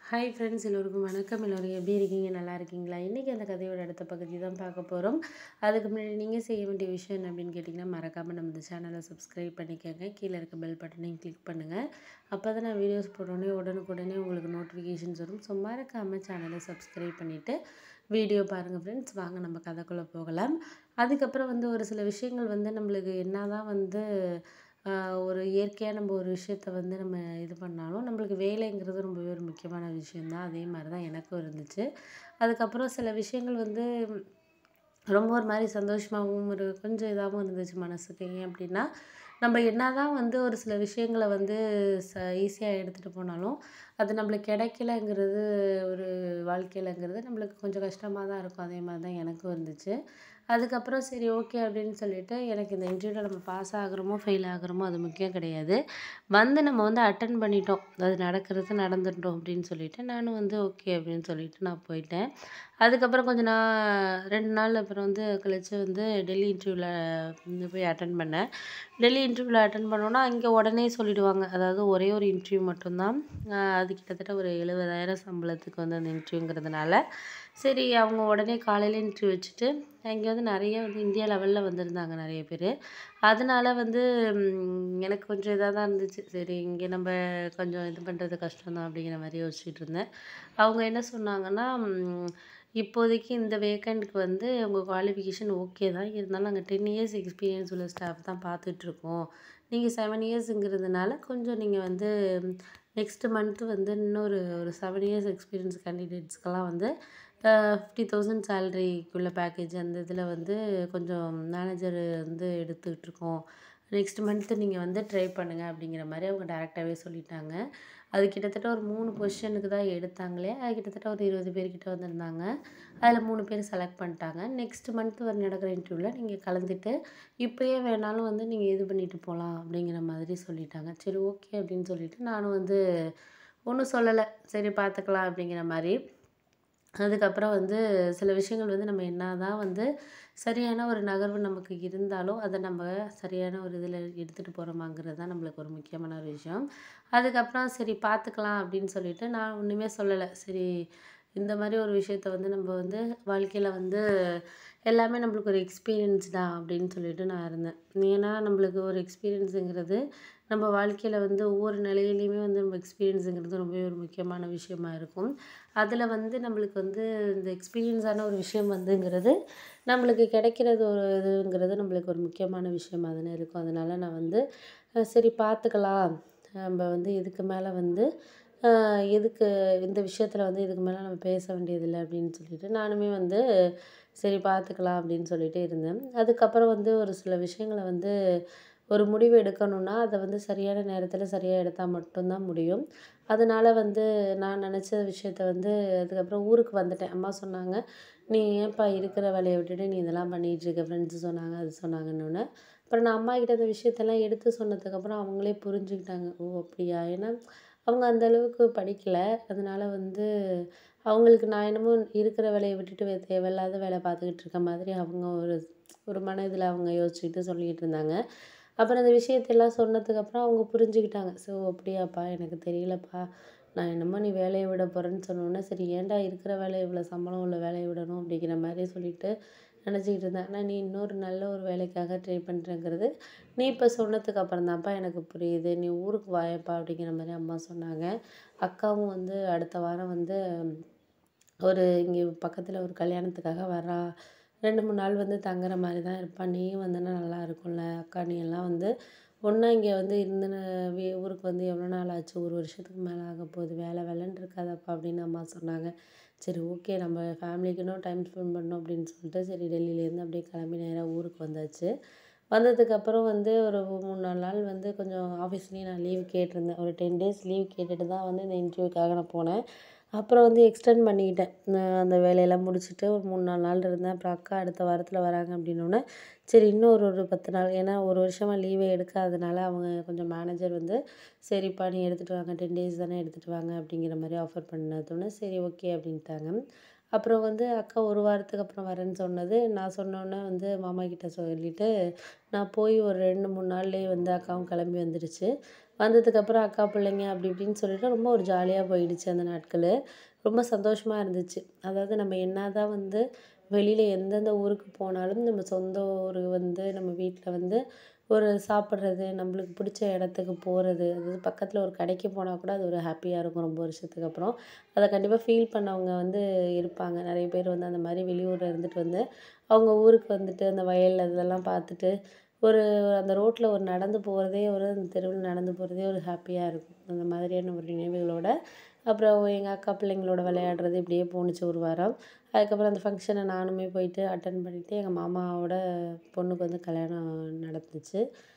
hi friends எல்லோருக்கும் வணக்கம் எல்லோரும் எப்படி இருக்கீங்க நல்லா இருக்கீங்களா இன்றைக்கி அந்த கதையோட அடுத்த பகுதி தான் பார்க்க போகிறோம் அதுக்கு முன்னாடி நீங்கள் செய்ய வேண்டிய விஷயம் என்ன அப்படின்னு கேட்டிங்கன்னா மறக்காமல் நம்ம இந்த சேனலை சப்ஸ்கிரைப் பண்ணிக்கோங்க கீழே இருக்க பெல் பட்டனையும் கிளிக் பண்ணுங்கள் அப்போ தான் நான் வீடியோஸ் போட்டோன்னே உடனுக்குடனே உங்களுக்கு நோட்டிஃபிகேஷன்ஸ் வரும் ஸோ மறக்காமல் சேனலை சப்ஸ்கிரைப் பண்ணிவிட்டு வீடியோ பாருங்கள் ஃப்ரெண்ட்ஸ் வாங்க நம்ம கதைக்குள்ளே போகலாம் அதுக்கப்புறம் வந்து ஒரு சில விஷயங்கள் வந்து நம்மளுக்கு என்ன தான் வந்து ஆஹ் ஒரு இயற்கையாக நம்ம ஒரு விஷயத்த வந்து நம்ம இது பண்ணாலும் நம்மளுக்கு வேலைங்கிறது ரொம்பவே ஒரு முக்கியமான விஷயந்தான் அதே மாதிரி தான் எனக்கும் இருந்துச்சு அதுக்கப்புறம் சில விஷயங்கள் வந்து ரொம்ப ஒரு மாதிரி சந்தோஷமாகவும் ஒரு கொஞ்சம் இதாகவும் இருந்துச்சு மனசுக்கு ஏன் அப்படின்னா நம்ம என்னதான் வந்து ஒரு சில விஷயங்களை வந்து ச ஈஸியாக எடுத்துகிட்டு போனாலும் அது நம்மளுக்கு கிடைக்கலங்கிறது ஒரு வாழ்க்கையிலங்கிறது நம்மளுக்கு கொஞ்சம் கஷ்டமாக தான் இருக்கும் அதே மாதிரி தான் எனக்கும் இருந்துச்சு அதுக்கப்புறம் சரி ஓகே அப்படின்னு சொல்லிட்டு எனக்கு இந்த இன்டர்வியூவில் நம்ம பாஸ் ஆகுறோமோ ஃபெயில் ஆகுறோமோ அது முக்கியம் கிடையாது வந்து நம்ம வந்து அட்டன் பண்ணிட்டோம் அது நடக்கிறது நடந்துட்டோம் அப்படின்னு சொல்லிட்டு நானும் வந்து ஓகே அப்படின்னு சொல்லிட்டு நான் போயிட்டேன் அதுக்கப்புறம் கொஞ்ச நாள் ரெண்டு நாள் அப்புறம் வந்து கழிச்சு வந்து டெல்லி இன்டர்வியூவில் வந்து போய் அட்டன் பண்ணேன் டெல்லி இன்டர்வியூவில் அட்டன் பண்ணோன்னா அங்கே உடனே சொல்லிடுவாங்க அதாவது ஒரே ஒரு இன்டர்வியூ மட்டும்தான் ஆஹ் அது கிட்டத்தட்ட ஒரு எழுபதாயிரம் சம்பளத்துக்கு வந்து அந்த இன்டர்வியூங்கிறதுனால சரி அவங்க உடனே காலையில் இன்டர்வியூ வச்சுட்டு அங்கே வந்து நிறைய வந்து இந்தியா லெவலில் வந்திருந்தாங்க நிறைய பேர் அதனால வந்து ம், எனக்கு கொஞ்சம் இதாக தான் இருந்துச்சு சரி இங்கே நம்ம கொஞ்சம் இது பண்ணுறது கஷ்டம் தான் அப்படிங்கிற மாதிரி யோசிச்சுட்டு இருந்தேன் அவங்க என்ன சொன்னாங்கன்னா ம், இப்போதைக்கு இந்த வேக்கண்ட்க்கு வந்து உங்கள் குவாலிஃபிகேஷன் ஓகே தான் இருந்தாலும் நாங்கள் டென் இயர்ஸ் எக்ஸ்பீரியன்ஸ் உள்ள ஸ்டாஃப் தான் பார்த்துட்ருக்கோம் நீங்கள் செவன் இயர்ஸுங்கிறதுனால கொஞ்சம் நீங்கள் வந்து நெக்ஸ்ட் மந்த்து வந்து இன்னொரு ஒரு செவன் இயர்ஸ் எக்ஸ்பீரியன்ஸ் கேண்டிடேட்ஸ்க்கெல்லாம் வந்து ஃபிஃப்டி தௌசண்ட் சேலரிக்குள்ள பேக்கேஜ் அந்த இதில் வந்து கொஞ்சம் மேனேஜர் வந்து எடுத்துக்கிட்டு இருக்கோம் நெக்ஸ்ட் மந்த்து நீங்கள் வந்து ட்ரை பண்ணுங்கள் அப்படிங்கிற மாதிரி அவங்க டேரெக்டாகவே சொல்லிட்டாங்க அது கிட்டத்தட்ட ஒரு மூணு பொசிஷனுக்கு தான் எடுத்தாங்களே அது கிட்டத்தட்ட ஒரு இருபது பேர்கிட்ட வந்திருந்தாங்க அதில் மூணு பேர் செலக்ட் பண்ணிட்டாங்க நெக்ஸ்ட் மந்த் வர நடக்கிற இன்டர்வியூவில் நீங்கள் கலந்துட்டு இப்போயே வேணாலும் வந்து நீங்கள் இது பண்ணிட்டு போகலாம் அப்படிங்கிற மாதிரி சொல்லிட்டாங்க சரி ஓகே அப்படின்னு சொல்லிட்டு நானும் வந்து ஒன்றும் சொல்லலை சரி பார்த்துக்கலாம் அப்படிங்கிற மாதிரி அதுக்கப்புறம் வந்து சில விஷயங்கள் வந்து நம்ம என்ன தான் வந்து சரியான ஒரு நகர்வு நமக்கு இருந்தாலும் அதை நம்ம சரியான ஒரு இதில் எடுத்துகிட்டு போகிறோமாங்கிறது தான் நம்மளுக்கு ஒரு முக்கியமான ஒரு விஷயம் அதுக்கப்புறம் சரி பார்த்துக்கலாம் அப்படின்னு சொல்லிட்டு நான் ஒன்றுமே சொல்லலை சரி இந்த மாதிரி ஒரு விஷயத்த வந்து நம்ம வந்து வாழ்க்கையில் வந்து எல்லாமே நம்மளுக்கு ஒரு எக்ஸ்பீரியன்ஸ் தான் அப்படின்னு சொல்லிட்டு நான் இருந்தேன் ஏன்னா நம்மளுக்கு ஒரு எக்ஸ்பீரியன்ஸுங்கிறது நம்ம வாழ்க்கையில் வந்து ஒவ்வொரு நிலையிலையுமே வந்து நம்ம எக்ஸ்பீரியன்ஸுங்கிறது ரொம்பவே ஒரு முக்கியமான விஷயமா இருக்கும் அதில் வந்து நம்மளுக்கு வந்து இந்த எக்ஸ்பீரியன்ஸான ஒரு விஷயம் வந்துங்கிறது நம்மளுக்கு கிடைக்கிறது ஒரு இதுங்கிறது நம்மளுக்கு ஒரு முக்கியமான விஷயமா தானே இருக்கும் அதனால் நான் வந்து அஹ் சரி பார்த்துக்கலாம் நம்ம வந்து இதுக்கு மேலே வந்து ஆஹ் எதுக்கு இந்த விஷயத்தில் வந்து இதுக்கு மேலே நம்ம பேச வேண்டியதில்லை அப்படின்னு சொல்லிட்டு நானுமே வந்து சரி பார்த்துக்கலாம் அப்படின்னு சொல்லிட்டு இருந்தேன் அதுக்கப்புறம் வந்து ஒரு சில விஷயங்களை வந்து ஒரு முடிவு எடுக்கணும்னா அதை வந்து சரியான நேரத்தில் சரியாக எடுத்தால் மட்டும்தான் முடியும் அதனால வந்து நான் நினச்ச விஷயத்த வந்து அதுக்கப்புறம் ஊருக்கு வந்துட்டேன் அம்மா சொன்னாங்க நீ ஏன்ப்பா இருக்கிற வேலையை விட்டுட்டு நீ இதெல்லாம் பண்ணிகிட்டு இருக்க ஃப்ரெண்ட்ஸு சொன்னாங்க அது சொன்னாங்கன்னு அப்புறம் நான் அம்மா கிட்ட அந்த விஷயத்தெல்லாம் எடுத்து சொன்னதுக்கப்புறம் அவங்களே புரிஞ்சுக்கிட்டாங்க ஓ அப்படியா ஏன்னா அவங்க அந்த அளவுக்கு படிக்கலை அதனால வந்து அவங்களுக்கு நான் என்னமோ இருக்கிற வேலையை விட்டுட்டு வே- தேவையில்லாத வேலை பார்த்துக்கிட்டு இருக்க மாதிரி அவங்க ஒரு ஒரு மனதில் அவங்க யோசிச்சுக்கிட்டு சொல்லிக்கிட்டு இருந்தாங்க அப்புறம் அந்த விஷயத்தெல்லாம் சொன்னதுக்கப்புறம் அவங்க புரிஞ்சுக்கிட்டாங்க ஸோ அப்படியாப்பா எனக்கு தெரியலப்பா நான் என்னமோ நீ வேலையை விட போகிறேன்னு சொன்னோன்னே சரி ஏன்டா இருக்கிற வேலையை இவ்வளோ சம்பளம் உள்ள வேலையை விடணும் அப்படிங்கிற மாதிரி சொல்லிட்டு நினச்சிக்கிட்டு இருந்தேன் ஆனால் நீ இன்னொரு நல்ல ஒரு வேலைக்காக ட்ரை பண்ணுறேங்கிறது நீ இப்போ சொன்னதுக்கு அப்புறம் தான்ப்பா எனக்கு புரியுது நீ ஊருக்கு வாயப்பா அப்படிங்கிற மாதிரி அம்மா சொன்னாங்க அக்காவும் வந்து அடுத்த வாரம் வந்து ஒரு இங்கே பக்கத்தில் ஒரு கல்யாணத்துக்காக வரா ரெண்டு மூணு நாள் வந்து தங்குற மாதிரி தான் இருப்பான் நீயும் வந்தனா நல்லா இருக்கும்ல அக்கா நீ எல்லாம் வந்து ஒன்றா இங்கே வந்து இருந்து ந- வே- ஊருக்கு வந்து எவ்வளோ நாள் ஆச்சு ஒரு வருஷத்துக்கு மேலே ஆக போகுது வேலை வேலைன்னு இருக்காதப்பா அப்படின்னு அம்மா சொன்னாங்க சரி ஓகே நம்ம ஃபேமிலிக்குன்னும் டைம் ஸ்பெண்ட் பண்ணோம் அப்படின்னு சொல்லிட்டு சரி டெல்லியிலேருந்து அப்படியே கிளம்பி நேராக ஊருக்கு வந்தாச்சு வந்ததுக்கப்புறம் வந்து ஒரு மூணு நாலு நாள் வந்து கொஞ்சம் ஆஃபீஸ்லேயும் நான் லீவ் கேட்டிருந்தேன் ஒரு டென் டேஸ் லீவ் கேட்டுட்டு தான் வந்து இந்த இன்டர்வியூக்காக நான் போனேன் அப்புறம் வந்து எக்ஸ்டெண்ட் பண்ணிக்கிட்டேன் நான் அந்த வேலையெல்லாம் முடிச்சுட்டு ஒரு மூணு நாலு நாள் இருந்தேன் அப்புறம் அக்கா அடுத்த வாரத்தில் வராங்க அப்படின்னோடனே சரி இன்னும் ஒரு ஒரு பத்து நாள் ஏன்னா ஒரு வருஷமாக லீவே எடுக்காதனால அவங்க கொஞ்சம் மேனேஜர் வந்து சரிப்பா நீ எடுத்துகிட்டு வாங்க டென் டேஸ் தானே எடுத்துகிட்டு வாங்க அப்படிங்கிற மாதிரி ஆஃபர் பண்ணதோடனே சரி ஓகே அப்படின்ட்டாங்க அப்புறம் வந்து அக்கா ஒரு வாரத்துக்கு அப்புறம் வரேன்னு சொன்னது நான் சொன்னோன்னே வந்து மாமா கிட்ட சொல்லிவிட்டு நான் போய் ஒரு ரெண்டு மூணு நாள்லேயே வந்து அக்காவும் கிளம்பி வந்துடுச்சு வந்ததுக்கப்புறம் அக்கா பிள்ளைங்க அப்படி இப்படின்னு சொல்லிட்டு ரொம்ப ஒரு ஜாலியாக போயிடுச்சு அந்த நாட்கள் ரொம்ப சந்தோஷமாக இருந்துச்சு அதாவது நம்ம என்ன தான் வந்து வெளியில் எந்தெந்த ஊருக்கு போனாலும் நம்ம சொந்த ஊர் வந்து நம்ம வீட்டில் வந்து ஒரு சாப்பிட்றது நம்மளுக்கு பிடிச்ச இடத்துக்கு போகிறது அதாவது பக்கத்தில் ஒரு கடைக்கு போனால் கூட அது ஒரு ஹாப்பியாக இருக்கும் ரொம்ப வருஷத்துக்கு அப்புறம் அதை கண்டிப்பாக ஃபீல் பண்ணவங்க வந்து இருப்பாங்க நிறைய பேர் வந்து அந்த மாதிரி வெளியூரில் இருந்துட்டு வந்து அவங்க ஊருக்கு வந்துட்டு அந்த வயல் அதெல்லாம் பார்த்துட்டு ஒரு அந்த ரோட்டில் ஒரு நடந்து போகிறதே ஒரு அந்த தெருவில் நடந்து போகிறதே ஒரு ஹாப்பியாக இருக்கும் அந்த மாதிரியான ஒரு நினைவுகளோட அப்புறம் எங்கள் அக்கா பிள்ளைங்களோட விளையாடுறது இப்படியே போணுச்சு ஒரு வாரம் அதுக்கப்புறம் அந்த ஃபங்க்ஷனை நானுமே போயிட்டு அட்டன் பண்ணிவிட்டு எங்கள் மாமாவோட பொண்ணுக்கு வந்து கல்யாணம் நடந்துச்சு